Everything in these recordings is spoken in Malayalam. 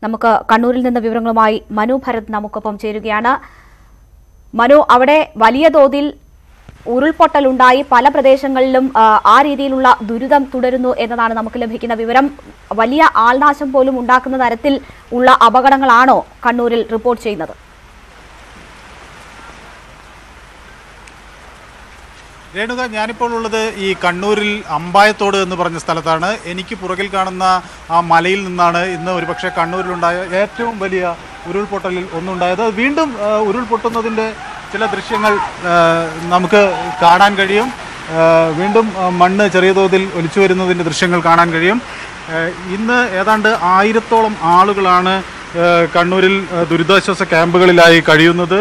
നമുക്ക് കണ്ണൂരിൽ നിന്ന് വിവരങ്ങളുമായി മനു ഭരത് നമുക്കൊപ്പം ചേരുകയാണ് മനു അവിടെ വലിയ തോതിൽ ഉരുൾപൊട്ടലുണ്ടായി പല പ്രദേശങ്ങളിലും ആ, ആ രീതിയിലുള്ള ദുരിതം തുടരുന്നു എന്നതാണ് നമുക്ക് ലഭിക്കുന്ന വിവരം വലിയ ആൾനാശം പോലും ഉണ്ടാക്കുന്ന തരത്തിൽ ഉള്ള അപകടങ്ങളാണോ കണ്ണൂരിൽ റിപ്പോർട്ട് ചെയ്യുന്നത് രേണുക ഞാനിപ്പോൾ ഉള്ളത് ഈ കണ്ണൂരിൽ അമ്പായത്തോട് എന്ന് പറഞ്ഞ സ്ഥലത്താണ് എനിക്ക് പുറകിൽ കാണുന്ന ആ മലയിൽ നിന്നാണ് ഇന്ന് ഒരുപക്ഷെ കണ്ണൂരിലുണ്ടായ ഏറ്റവും വലിയ ഉരുൾപൊട്ടലിൽ ഒന്നുണ്ടായത് അത് വീണ്ടും ആ, ഉരുൾപൊട്ടുന്നതിൻ്റെ ചില ദൃശ്യങ്ങൾ ആ, നമുക്ക് കാണാൻ കഴിയും ആ, വീണ്ടും ആ, മണ്ണ് ചെറിയ തോതിൽ ഒലിച്ചു വരുന്നതിൻ്റെ ദൃശ്യങ്ങൾ കാണാൻ കഴിയും ആ, ഇന്ന് ഏതാണ്ട് ആയിരത്തോളം ആളുകളാണ് ആ, കണ്ണൂരിൽ ആ, ദുരിതാശ്വാസ ക്യാമ്പുകളിലായി കഴിയുന്നത്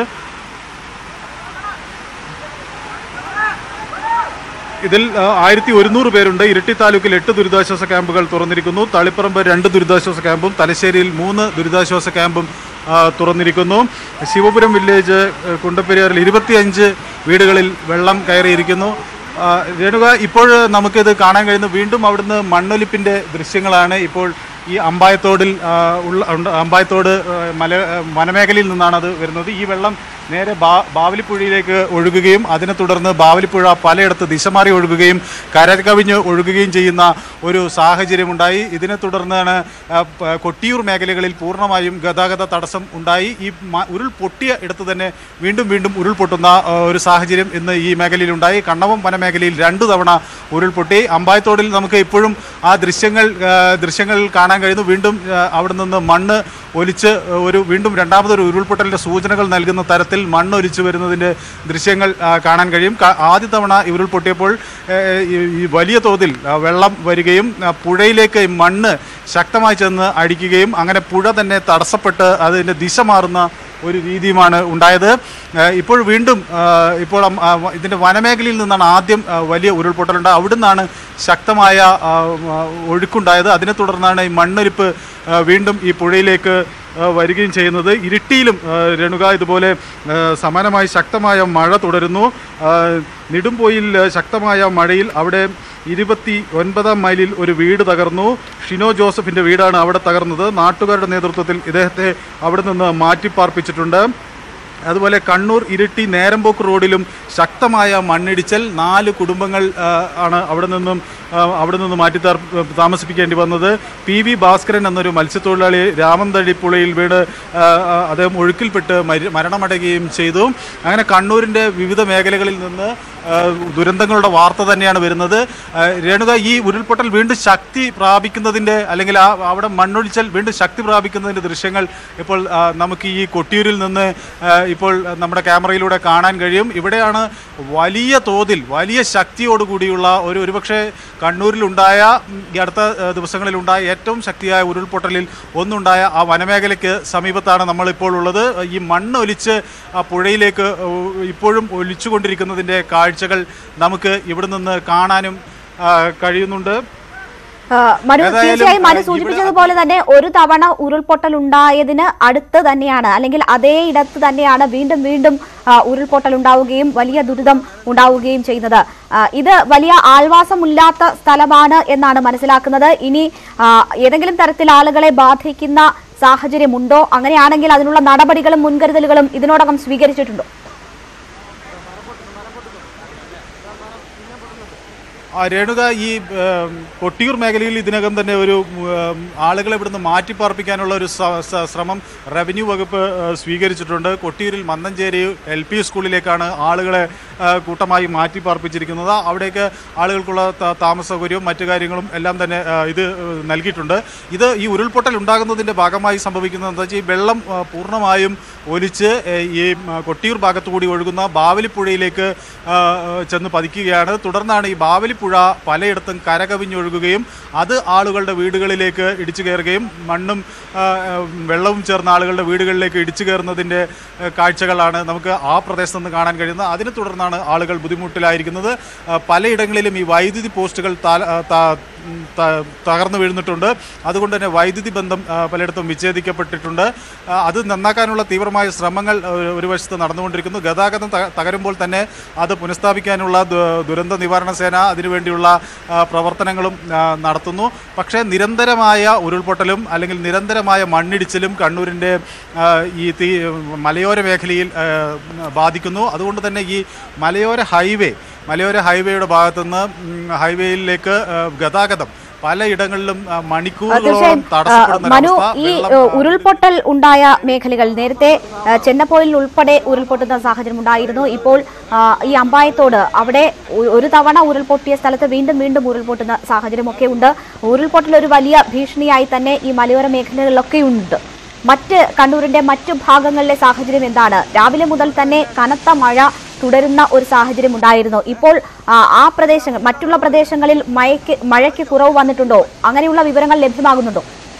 ഇതിൽ ആയിരത്തി ഒരുന്നൂറ് പേരുണ്ട് ഇരിട്ടി താലൂക്കിൽ എട്ട് ദുരിതാശ്വാസ ക്യാമ്പുകൾ തുറന്നിരിക്കുന്നു തളിപ്പറമ്പ് രണ്ട് ദുരിതാശ്വാസ ക്യാമ്പും തലശ്ശേരിയിൽ മൂന്ന് ദുരിതാശ്വാസ ക്യാമ്പും ആ, തുറന്നിരിക്കുന്നു ശിവപുരം വില്ലേജ് ആ, കുണ്ടപ്പെരിയാറിൽ ഇരുപത്തിയഞ്ച് വീടുകളിൽ വെള്ളം കയറിയിരിക്കുന്നു ആ, രേണുക ഇപ്പോൾ നമുക്കിത് കാണാൻ കഴിയുന്നു വീണ്ടും അവിടുന്ന് മണ്ണൊലിപ്പിൻ്റെ ദൃശ്യങ്ങളാണ് ഇപ്പോൾ ഈ അമ്പായത്തോടിൽ ആ, ഉള്ള ഉണ്ട്. അമ്പായത്തോട് ആ, മല ആ, വനമേഖലയിൽ നിന്നാണ് അത് വരുന്നത് ഈ വെള്ളം നേരെ ബാ ബാവലിപ്പുഴയിലേക്ക് ഒഴുകുകയും അതിനെ തുടർന്ന് ബാവലിപ്പുഴ പലയിടത്ത് ദിശ മാറി ഒഴുകുകയും കരകവിഞ്ഞ് ഒഴുകുകയും ചെയ്യുന്ന ഒരു സാഹചര്യമുണ്ടായി ഇതിനെ തുടർന്നാണ് ആ, പ- കൊട്ടിയൂർ മേഖലകളിൽ പൂർണ്ണമായും ഗതാഗത തടസ്സം ഉണ്ടായി ഈ മ- ഉരുൾ പൊട്ടിയ ഇടത്ത് തന്നെ വീണ്ടും വീണ്ടും ഉരുൾപൊട്ടുന്ന ആ, ഒരു സാഹചര്യം ഇന്ന് ഈ മേഖലയിലുണ്ടായി കണ്ണവം വനമേഖലയിൽ രണ്ടു തവണ ഉരുൾപൊട്ടി അമ്പായത്തോടിൽ നമുക്ക് ഇപ്പോഴും ആ ദൃശ്യങ്ങൾ ആ, ദൃശ്യങ്ങൾ കാണാൻ കഴിയുന്നു വീണ്ടും ആ, അവിടെ നിന്ന് മണ്ണ് ഒലിച്ച് ഒരു വീണ്ടും രണ്ടാമതൊരു ഉരുൾപൊട്ടലിൻ്റെ സൂചനകൾ നൽകുന്ന തരത്തിൽ മണ്ണ് ഒലിച്ചു വരുന്നതിൻ്റെ ദൃശ്യങ്ങൾ ആ, കാണാൻ കഴിയും ക- ആദ്യ തവണ ഈ ഉരുൾപൊട്ടിയപ്പോൾ ഏ, ഈ ഈ വലിയ തോതിൽ ആ, വെള്ളം വരികയും ആ, പുഴയിലേക്ക് ഈ മണ്ണ് ശക്തമായി ചെന്ന് അടിക്കുകയും അങ്ങനെ പുഴ തന്നെ തടസ്സപ്പെട്ട് അതിൻ്റെ ദിശ മാറുന്ന ഒരു രീതിയുമാണ് ഉണ്ടായത് ഏഹ് ഇപ്പോൾ വീണ്ടും ഏഹ് ഇപ്പോൾ അം- ആ വ- ഇതിൻ്റെ വനമേഖലയിൽ നിന്നാണ് ആദ്യം ആ, വലിയ ഉരുൾപൊട്ടലുണ്ടായത് അവിടുന്നാണ് ശക്തമായ ആ, ആ, ഒഴുക്കുണ്ടായത് അതിനെ തുടർന്നാണ് ഈ മണ്ണൊലിപ്പ് ആ, വീണ്ടും ഈ പുഴയിലേക്ക് ആ, വരികയും ചെയ്യുന്നത് ഇരിട്ടിയിലും ആ, രേണുക ഇതുപോലെ ആ, സമാനമായി ശക്തമായ മഴ തുടരുന്നു ആ, നെടുമ്പോയിൽ ആ, ശക്തമായ മഴയിൽ അവിടെ ഇരുപത്തി ഒൻപതാം മൈലിൽ ഒരു വീട് തകർന്നു ഷിനോ ജോസഫിന്റെ വീടാണ് അവിടെ തകർന്നത് നാട്ടുകാരുടെ നേതൃത്വത്തിൽ ഇദ്ദേഹത്തെ അവിടെ നിന്ന് മാറ്റിപ്പാർപ്പിച്ചിട്ടുണ്ട് അതുപോലെ കണ്ണൂർ ഇരിട്ടി നേരമ്പോക്ക് റോഡിലും ശക്തമായ മണ്ണിടിച്ചൽ നാല് കുടുംബങ്ങൾ ആ, ആണ് അവിടെ നിന്നും ആ, അവിടെ നിന്ന് മാറ്റി താർ- താമസിപ്പിക്കേണ്ടി വന്നത് പി വി ഭാസ്കരൻ എന്നൊരു മത്സ്യത്തൊഴിലാളി രാമന്തഴിപ്പുഴയിൽ വീട് ആ, ആ, അദ്ദേഹം ഒഴുക്കിൽപ്പെട്ട് മരി- മരണമടയുകയും ചെയ്തു അങ്ങനെ കണ്ണൂരിൻ്റെ വിവിധ മേഖലകളിൽ നിന്ന് ആ, ദുരന്തങ്ങളുടെ വാർത്ത തന്നെയാണ് വരുന്നത് ആ, രേണുക ഈ ഉരുൾപൊട്ടൽ വീണ്ടും ശക്തി പ്രാപിക്കുന്നതിൻ്റെ അല്ലെങ്കിൽ ആ അവിടെ മണ്ണൊഴിച്ചൽ വീണ്ടും ശക്തി പ്രാപിക്കുന്നതിൻ്റെ ദൃശ്യങ്ങൾ ഇപ്പോൾ ആ, നമുക്ക് ഈ കൊട്ടിയൂരിൽ നിന്ന് ആ, ഇപ്പോൾ നമ്മുടെ ക്യാമറയിലൂടെ കാണാൻ കഴിയും ഇവിടെയാണ് വലിയ തോതിൽ വലിയ ശക്തിയോടുകൂടിയുള്ള ഒരു ഒരുപക്ഷെ കണ്ണൂരിലുണ്ടായ ഉം, ഈ അടുത്ത ആ, ദിവസങ്ങളിലുണ്ടായ ഏറ്റവും ശക്തിയായ ഉരുൾപൊട്ടലിൽ ഒന്നുണ്ടായ ആ വനമേഖലയ്ക്ക് സമീപത്താണ് നമ്മളിപ്പോൾ ഉള്ളത് ഈ മണ്ണ് ഒലിച്ച് ആ പുഴയിലേക്ക് ഉ, ഇപ്പോഴും ഒലിച്ചുകൊണ്ടിരിക്കുന്നതിൻ്റെ കാഴ്ചകൾ നമുക്ക് ഇവിടെ നിന്ന് കാണാനും ആ, കഴിയുന്നുണ്ട് ആ, മനു ഏതായാലും, തീർച്ചയായും മനു ആ, സൂചിപ്പിച്ചതുപോലെ തന്നെ ഒരു തവണ ഉരുൾപൊട്ടൽ ഉണ്ടായതിന് അടുത്ത് തന്നെയാണ് അല്ലെങ്കിൽ അതേ ഇടത്ത് തന്നെയാണ് വീണ്ടും വീണ്ടും ആ, ഉരുൾപൊട്ടൽ ഉണ്ടാവുകയും വലിയ ദുരിതം ഉണ്ടാവുകയും ചെയ്യുന്നത് ആ, ഇത് വലിയ ആൾവാസമില്ലാത്ത സ്ഥലമാണ് എന്നാണ് മനസ്സിലാക്കുന്നത് ഇനി ആ, ഏതെങ്കിലും തരത്തിൽ ആളുകളെ ബാധിക്കുന്ന സാഹചര്യമുണ്ടോ അങ്ങനെയാണെങ്കിൽ അതിനുള്ള നടപടികളും മുൻകരുതലുകളും ഇതിനോടകം സ്വീകരിച്ചിട്ടുണ്ടോ ആ, രേണുക ഈ ഏം, കൊട്ടിയൂർ മേഖലയിൽ ഇതിനകം തന്നെ ഒരു ഏം, ആളുകളെ ഇവിടുന്ന് മാറ്റിപ്പാർപ്പിക്കാനുള്ള ഒരു സ- സ- ശ്രമം റവന്യൂ വകുപ്പ് ഏ, സ്വീകരിച്ചിട്ടുണ്ട് കൊട്ടിയൂരിൽ മന്നഞ്ചേരി എൽ പി സ്കൂളിലേക്കാണ് ആളുകളെ ഏ, കൂട്ടമായി മാറ്റിപ്പാർപ്പിച്ചിരിക്കുന്നത് അവിടേക്ക് ആളുകൾക്കുള്ള ത- താമസ സൗകര്യവും മറ്റു കാര്യങ്ങളും എല്ലാം തന്നെ ഏ, ഇത് ഏ, നൽകിയിട്ടുണ്ട് ഇത് ഈ ഉരുൾപൊട്ടൽ ഉണ്ടാകുന്നതിൻ്റെ ഭാഗമായി സംഭവിക്കുന്നത് എന്താ വെച്ചാൽ ഈ വെള്ളം ഏ, പൂർണ്ണമായും ഒലിച്ച് ഏ, ഈ മ, കൊട്ടിയൂർ ഭാഗത്തുകൂടി ഒഴുകുന്ന ബാവലിപ്പുഴയിലേക്ക് ആ, ചെന്ന് പതിക്കുകയാണ് തുടർന്നാണ് ഈ ബാവലിപ്പുഴ പലയിടത്തും കരകവിഞ്ഞൊഴുകുകയും അത് ആളുകളുടെ വീടുകളിലേക്ക് ഇടിച്ചു കയറുകയും മണ്ണും ആ, ആ, വെള്ളവും ചേർന്ന ആളുകളുടെ വീടുകളിലേക്ക് ഇടിച്ചു കയറുന്നതിൻ്റെ ആ, കാഴ്ചകളാണ് നമുക്ക് ആ പ്രദേശത്ത് നിന്ന് കാണാൻ കഴിയുന്നത് അതിനെ തുടർന്നാണ് ആളുകൾ ബുദ്ധിമുട്ടിലായിരിക്കുന്നത് ആ, പലയിടങ്ങളിലും ഈ വൈദ്യുതി പോസ്റ്റുകൾ താല- ആ, താ- ഉം, ത- തകർന്നു വീഴുന്നിട്ടുണ്ട് അതുകൊണ്ട് തന്നെ വൈദ്യുതി ബന്ധം ആ, പലയിടത്തും വിച്ഛേദിക്കപ്പെട്ടിട്ടുണ്ട് ആ, അത് നന്നാക്കാനുള്ള തീവ്രമായ ശ്രമങ്ങൾ ഒരു- ഒരു വശത്ത് നടന്നുകൊണ്ടിരിക്കുന്നു ഗതാഗതം ത- തകരുമ്പോൾ തന്നെ അത് പുനഃസ്ഥാപിക്കാനുള്ള ദു- ദുരന്ത നിവാരണ സേന അതിനുവേണ്ടിയുള്ള ആ, പ്രവർത്തനങ്ങളും ആ, നടത്തുന്നു പക്ഷേ നിരന്തരമായ ഉരുൾപൊട്ടലും അല്ലെങ്കിൽ നിരന്തരമായ മണ്ണിടിച്ചിലും കണ്ണൂരിൻ്റെ ആ, ഈ തീ മലയോര മേഖലയിൽ ആ, ബാധിക്കുന്നു അതുകൊണ്ട് തന്നെ ഈ മലയോര ഹൈവേ മലയോര ഹൈവേയുടെ ഭാഗത്തുനിന്ന് ഉം, ഹൈവേയിലേക്ക് ആ, ഗതാഗതം പലയിടങ്ങളിലും ആ, മണിക്കൂറുകളോളം തീർച്ചയായും ആ, തടസ്സപ്പെടുന്ന മനു ഒരവസ്ഥ. ഈ വെള്ളം, ഏ, ആ, ഉരുൾപൊട്ടൽ ഉണ്ടായ മേഖലകൾ നേരത്തെ ഏ, ചെന്നപ്പോയിൽ ഉൾപ്പെടെ ഉരുൾപൊട്ടുന്ന സാഹചര്യം ഉണ്ടായിരുന്നു ഇപ്പോൾ ആ, ഈ അമ്പായത്തോട് അവിടെ ഒ- ഒരു തവണ ഉരുൾപൊട്ടിയ സ്ഥലത്ത് വീണ്ടും വീണ്ടും ഉരുൾപൊട്ടുന്ന സാഹചര്യമൊക്കെ ഉണ്ട് ഉരുൾപൊട്ടൽ ഒരു വലിയ ഭീഷണിയായി തന്നെ ഈ മലയോര മേഖലകളിലൊക്കെ ഉണ്ട് മറ്റ് കണ്ണൂരിന്റെ മറ്റു ഭാഗങ്ങളിലെ സാഹചര്യം എന്താണ് രാവിലെ മുതൽ തന്നെ കനത്ത മഴ തുടരുന്ന ഒരു സാഹചര്യം ഉണ്ടായിരുന്നു ഇപ്പോൾ ആ, ആ പ്രദേശങ്ങൾ മറ്റുള്ള പ്രദേശങ്ങളിൽ മഴയ്ക്ക് മഴയ്ക്ക് കുറവ് വന്നിട്ടുണ്ടോ അങ്ങനെയുള്ള വിവരങ്ങൾ ലഭ്യമാകുന്നുണ്ടോ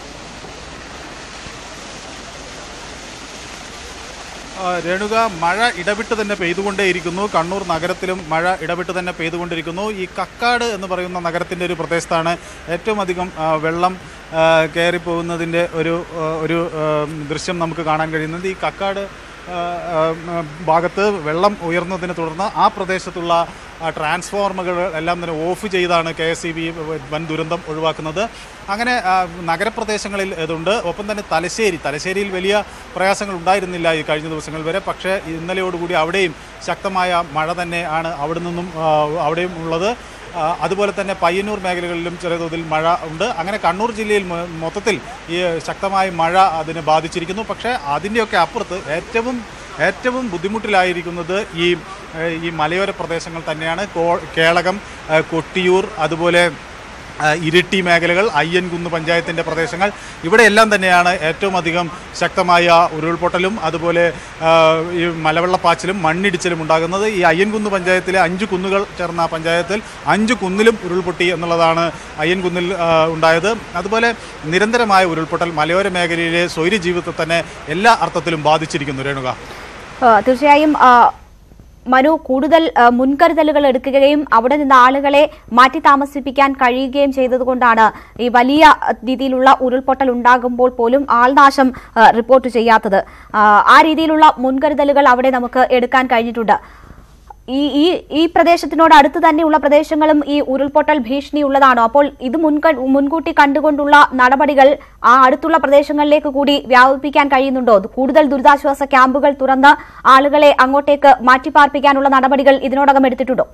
ആ, രേണുക മഴ ഇടവിട്ട് തന്നെ പെയ്തുകൊണ്ടേയിരിക്കുന്നു കണ്ണൂർ നഗരത്തിലും മഴ ഇടവിട്ട് തന്നെ പെയ്തുകൊണ്ടിരിക്കുന്നു ഈ കക്കാട് എന്ന് പറയുന്ന നഗരത്തിൻ്റെ ഒരു പ്രദേശത്താണ് ഏറ്റവും അധികം ആ, വെള്ളം ആ, കയറിപ്പോകുന്നതിൻ്റെ ഒരു ആ, ഒരു ആ, ദൃശ്യം നമുക്ക് കാണാൻ കഴിയുന്നത് ഈ കക്കാട് ആ, ആ, ഭാഗത്ത് വെള്ളം ഉയർന്നതിനെ തുടർന്ന് ആ പ്രദേശത്തുള്ള ആ, ട്രാൻസ്ഫോർമറുകൾ എല്ലാം തന്നെ ഓഫ് ചെയ്താണ് കെ എസ് ഇ ബി വൻ ദുരന്തം ഒഴിവാക്കുന്നത് അങ്ങനെ ആ, നഗരപ്രദേശങ്ങളിൽ ഇതുണ്ട് ഒപ്പം തന്നെ തലശ്ശേരി തലശ്ശേരിയിൽ വലിയ പ്രയാസങ്ങൾ ഉണ്ടായിരുന്നില്ല ഈ കഴിഞ്ഞ ദിവസങ്ങൾ വരെ പക്ഷേ ഇന്നലെയോടുകൂടി അവിടെയും ശക്തമായ മഴ തന്നെ ആണ് അവിടെ നിന്നും ആ, അവിടെയും ഉള്ളത് ആ, അതുപോലെ തന്നെ പയ്യന്നൂർ മേഖലകളിലും ചെറിയ തോതിൽ മഴ ഉണ്ട് അങ്ങനെ കണ്ണൂർ ജില്ലയിൽ മൊ- മൊത്തത്തിൽ ഈ ശക്തമായ മഴ അതിനെ ബാധിച്ചിരിക്കുന്നു പക്ഷേ അതിൻ്റെയൊക്കെ അപ്പുറത്ത് ഏറ്റവും ഏറ്റവും ബുദ്ധിമുട്ടിലായിരിക്കുന്നത് ഈ ഏഹ്, ഈ മലയോര പ്രദേശങ്ങൾ തന്നെയാണ് കോ കേളകം ഏഹ്, കൊട്ടിയൂർ അതുപോലെ ആ, ഇരിട്ടി മേഖലകൾ അയ്യൻകുന്ന് പഞ്ചായത്തിൻ്റെ പ്രദേശങ്ങൾ ഇവിടെയെല്ലാം തന്നെയാണ് ഏറ്റവും അധികം ശക്തമായ ഉരുൾപൊട്ടലും അതുപോലെ ആ, ഈ മലവെള്ളപ്പാച്ചിലും മണ്ണിടിച്ചിലും ഉണ്ടാകുന്നത് ഈ അയ്യൻകുന്ന് പഞ്ചായത്തിലെ അഞ്ച് കുന്നുകൾ ചേർന്ന പഞ്ചായത്തിൽ അഞ്ച് കുന്നിലും ഉരുൾപൊട്ടി എന്നുള്ളതാണ് അയ്യൻകുന്നിൽ ആ, ഉണ്ടായത് അതുപോലെ നിരന്തരമായ ഉരുൾപൊട്ടൽ മലയോര മേഖലയിലെ സ്വൈര്യ ജീവിതത്തെ തന്നെ എല്ലാ അർത്ഥത്തിലും ബാധിച്ചിരിക്കുന്നു രേണുക ആ, തീർച്ചയായും ആ, മനു കൂടുതൽ ആ, മുൻകരുതലുകൾ എടുക്കുകയും അവിടെ നിന്ന് ആളുകളെ മാറ്റി താമസിപ്പിക്കാൻ കഴിയുകയും ചെയ്തതുകൊണ്ടാണ് ഈ വലിയ രീതിയിലുള്ള ഉരുൾപൊട്ടൽ ഉണ്ടാകുമ്പോൾ പോലും ആൾനാശം ആ, റിപ്പോർട്ട് ചെയ്യാത്തത് ആ, ആ രീതിയിലുള്ള മുൻകരുതലുകൾ അവിടെ നമുക്ക് എടുക്കാൻ കഴിഞ്ഞിട്ടുണ്ട് ഈ ഈ ഈ പ്രദേശത്തിനോട് അടുത്ത് തന്നെയുള്ള പ്രദേശങ്ങളും ഈ ഉരുൾപൊട്ടൽ ഭീഷണി ഉള്ളതാണോ അപ്പോൾ ഇത് മുൻക മുൻകൂട്ടി കണ്ടുകൊണ്ടുള്ള നടപടികൾ ആ അടുത്തുള്ള പ്രദേശങ്ങളിലേക്ക് കൂടി വ്യാപിപ്പിക്കാൻ കഴിയുന്നുണ്ടോ കൂടുതൽ ദുരിതാശ്വാസ ക്യാമ്പുകൾ തുറന്ന് ആളുകളെ അങ്ങോട്ടേക്ക് മാറ്റിപ്പാർപ്പിക്കാനുള്ള നടപടികൾ ഇതിനോടകം എടുത്തിട്ടുണ്ടോ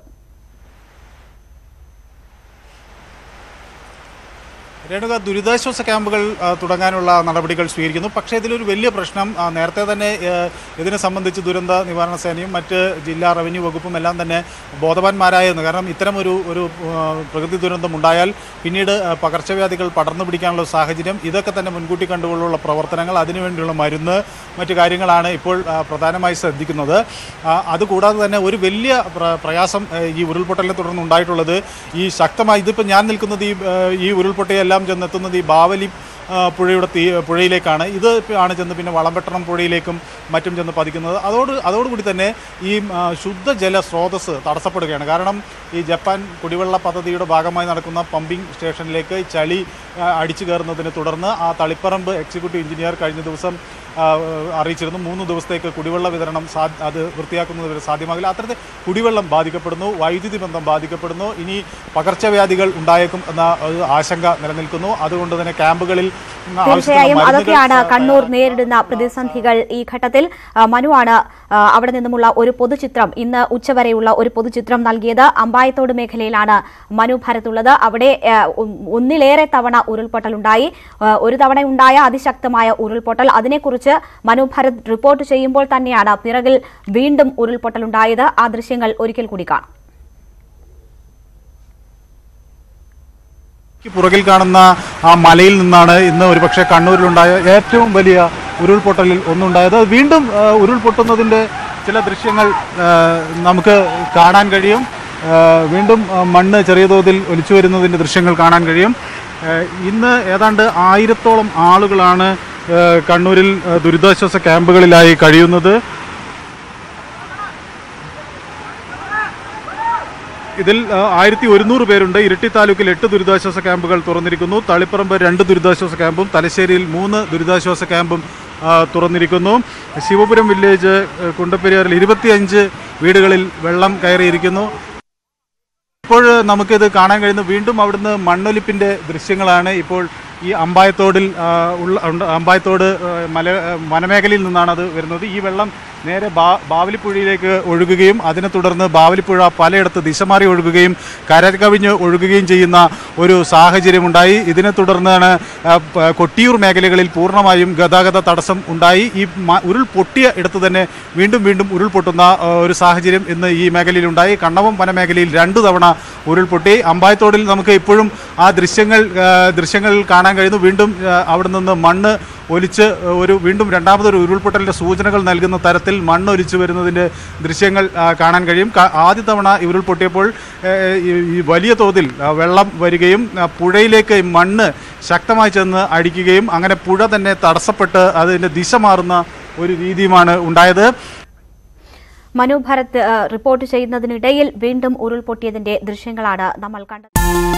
രേണുക ദുരിതാശ്വാസ ക്യാമ്പുകൾ ആ, തുടങ്ങാനുള്ള നടപടികൾ സ്വീകരിക്കുന്നു പക്ഷേ ഇതിലൊരു വലിയ പ്രശ്നം ആ, നേരത്തെ തന്നെ ആ, ഇതിനെ സംബന്ധിച്ച് ദുരന്ത നിവാരണ സേനയും മറ്റ് ജില്ലാ റവന്യൂ വകുപ്പും എല്ലാം തന്നെ ബോധവാന്മാരായിരുന്നു കാരണം ഇത്തരം ഒരു ഒരു ആ, പ്രകൃതി ദുരന്തം ഉണ്ടായാൽ പിന്നീട് ആ, പകർച്ചവ്യാധികൾ പടർന്നു പിടിക്കാനുള്ള സാഹചര്യം ഇതൊക്കെ തന്നെ മുൻകൂട്ടി കണ്ടുകൊണ്ടുള്ള പ്രവർത്തനങ്ങൾ അതിനുവേണ്ടിയുള്ള മരുന്ന് മറ്റു കാര്യങ്ങളാണ് ഇപ്പോൾ ആ, പ്രധാനമായി ശ്രദ്ധിക്കുന്നത് ആ, അതുകൂടാതെ തന്നെ ഒരു വലിയ പ്ര- പ്രയാസം ആ, ഈ ഉരുൾപൊട്ടലിനെ തുടർന്ന് ഉണ്ടായിട്ടുള്ളത് ഈ ശക്തമായി ഇതിപ്പോൾ ഞാൻ നിൽക്കുന്നത് ഈ ആ, ഈ ഉരുൾപൊട്ടിയെല്ലാം ചെന്നെത്തുന്നത് ഈ ബാവലി ആ, പുഴയുടെ തീ പുഴയിലേക്കാണ് ഇത് ആണ് ചെന്ന് പിന്നെ വളംപെട്ടണം പുഴയിലേക്കും മറ്റും ചെന്ന് പതിക്കുന്നത് അതോട് അതോടുകൂടി തന്നെ ഈ ആ, ശുദ്ധജല സ്രോതസ് തടസ്സപ്പെടുകയാണ് കാരണം ഈ ജപ്പാൻ കുടിവെള്ള പദ്ധതിയുടെ ഭാഗമായി നടക്കുന്ന പമ്പിംഗ് സ്റ്റേഷനിലേക്ക് ചളി ആ, അടിച്ചു കയറുന്നതിനെ തുടർന്ന് ആ തളിപ്പറമ്പ് എക്സിക്യൂട്ടീവ് എഞ്ചിനീയർ കഴിഞ്ഞ ദിവസം ആ, അറിയിച്ചിരുന്നു മൂന്ന് ദിവസത്തേക്ക് കുടിവെള്ള വിതരണം സാ അത് വൃത്തിയാക്കുന്നത് വരെ സാധ്യമാകില്ല അത്തരത്തിൽ കുടിവെള്ളം ബാധിക്കപ്പെടുന്നു വൈദ്യുതി ബന്ധം ബാധിക്കപ്പെടുന്നു ഇനി പകർച്ചവ്യാധികൾ ഉണ്ടായേക്കും എന്ന ഒരു ആശങ്ക നിലനിൽക്കുന്നു അതുകൊണ്ട് തന്നെ ക്യാമ്പുകളിൽ ആവശ്യത്തിനുള്ള തീർച്ചയായും മരുന്നുകൾ അതൊക്കെയാണ് കണ്ണൂർ നേരിടുന്ന പ്രതിസന്ധികൾ ഈ ഘട്ടത്തിൽ ആ, മനുവാണ് ആ, അവിടെ നിന്നുമുള്ള ഒരു പൊതുചിത്രം ഇന്ന് ഉച്ചവരെയുള്ള ഒരു പൊതുചിത്രം നൽകിയത് അമ്പായത്തോട് മേഖലയിലാണ് മനു ഭരത് ഉള്ളത് അവിടെ ആ, ഒ- ഒന്നിലേറെ തവണ ഉരുൾപൊട്ടലുണ്ടായി ആ, ഒരു തവണ ഉണ്ടായ അതിശക്തമായ ഉരുൾപൊട്ടൽ അതിനെക്കുറിച്ച് മനു ഭരത് റിപ്പോർട്ട് ചെയ്യുമ്പോൾ തന്നെയാണ് പിറകിൽ വീണ്ടും ഉരുൾപൊട്ടലുണ്ടായത് ആ ദൃശ്യങ്ങൾ ഒരിക്കൽ കൂടി കാണാം ക്ക് പുറകിൽ കാണുന്ന ആ മലയിൽ നിന്നാണ് ഇന്ന് ഒരുപക്ഷെ കണ്ണൂരിലുണ്ടായ ഏറ്റവും വലിയ ഉരുൾപൊട്ടലിൽ ഒന്നുണ്ടായത് അത് വീണ്ടും ആ, ഉരുൾപൊട്ടുന്നതിൻ്റെ ചില ദൃശ്യങ്ങൾ ആ, നമുക്ക് കാണാൻ കഴിയും ആ, വീണ്ടും ആ, മണ്ണ് ചെറിയ തോതിൽ ഒലിച്ചു വരുന്നതിൻ്റെ ദൃശ്യങ്ങൾ കാണാൻ കഴിയും ആ, ഇന്ന് ഏതാണ്ട് ആയിരത്തോളം ആളുകളാണ് ആ, കണ്ണൂരിൽ ആ, ദുരിതാശ്വാസ ക്യാമ്പുകളിലായി കഴിയുന്നത് ഇതിൽ ആയിരത്തി ഒരുന്നൂറ് പേരുണ്ട് ഇരിട്ടി താലൂക്കിൽ എട്ട് ദുരിതാശ്വാസ ക്യാമ്പുകൾ തുറന്നിരിക്കുന്നു തളിപ്പറമ്പ് രണ്ട് ദുരിതാശ്വാസ ക്യാമ്പും തലശ്ശേരിയിൽ മൂന്ന് ദുരിതാശ്വാസ ക്യാമ്പും ആ, തുറന്നിരിക്കുന്നു ശിവപുരം വില്ലേജ് ആ, കുണ്ടപ്പെരിയാറിൽ ഇരുപത്തിയഞ്ച് വീടുകളിൽ വെള്ളം കയറിയിരിക്കുന്നു ഇപ്പോൾ നമുക്കിത് കാണാൻ കഴിയുന്നു വീണ്ടും അവിടുന്ന് മണ്ണൊലിപ്പിന്റെ ദൃശ്യങ്ങളാണ് ഇപ്പോൾ ഈ അമ്പായത്തോടിൽ ആ, ഉള്ള ഉണ്ട്. അമ്പായത്തോട് ആ, മല ആ, വനമേഖലയിൽ നിന്നാണ് അത് വരുന്നത് ഈ വെള്ളം നേരെ ബാ ബാവലിപ്പുഴയിലേക്ക് ഒഴുകുകയും അതിനെ തുടർന്ന് ബാവലിപ്പുഴ പലയിടത്ത് ദിശ മാറി ഒഴുകുകയും കരകവിഞ്ഞ് ഒഴുകുകയും ചെയ്യുന്ന ഒരു സാഹചര്യമുണ്ടായി ഇതിനെ തുടർന്നാണ് ആ, പ- കൊട്ടിയൂർ മേഖലകളിൽ പൂർണ്ണമായും ഗതാഗത തടസ്സം ഉണ്ടായി ഈ മ- ഉരുൾ പൊട്ടിയ ഇടത്ത് തന്നെ വീണ്ടും വീണ്ടും ഉരുൾപൊട്ടുന്ന ആ, ഒരു സാഹചര്യം ഇന്ന് ഈ മേഖലയിലുണ്ടായി കണ്ണവം വനമേഖലയിൽ രണ്ടു തവണ ഉരുൾപൊട്ടി അമ്പായത്തോടിൽ നമുക്ക് ഇപ്പോഴും ആ ദൃശ്യങ്ങൾ ആ, ദൃശ്യങ്ങൾ കാണാൻ കഴിയുന്നു വീണ്ടും ആ, അവിടെ നിന്ന് മണ്ണ് ഒലിച്ച് ഒരു വീണ്ടും രണ്ടാമതൊരു ഉരുൾപൊട്ടലിന്റെ സൂചനകൾ നൽകുന്ന തരത്തിൽ മണ്ണ് ഒലിച്ചു വരുന്നതിന്റെ ദൃശ്യങ്ങൾ ആ, കാണാൻ കഴിയും ക- ആദ്യ തവണ ഈ ഉരുൾപൊട്ടിയപ്പോൾ ഏ, ഈ ഈ വലിയ തോതിൽ ആ, വെള്ളം വരികയും ആ, പുഴയിലേക്ക് ഈ മണ്ണ് ശക്തമായി ചെന്ന് അടിക്കുകയും അങ്ങനെ പുഴ തന്നെ തടസ്സപ്പെട്ട് അതിന്റെ ദിശ മാറുന്ന ഒരു രീതിയുമാണ് ഉണ്ടായത് മനു ഭരത് ആ, റിപ്പോർട്ട് ചെയ്യുന്നതിനിടയിൽ വീണ്ടും ഉരുൾപൊട്ടിയതിന്റെ ദൃശ്യങ്ങളാണ് നമ്മൾ കണ്ടത്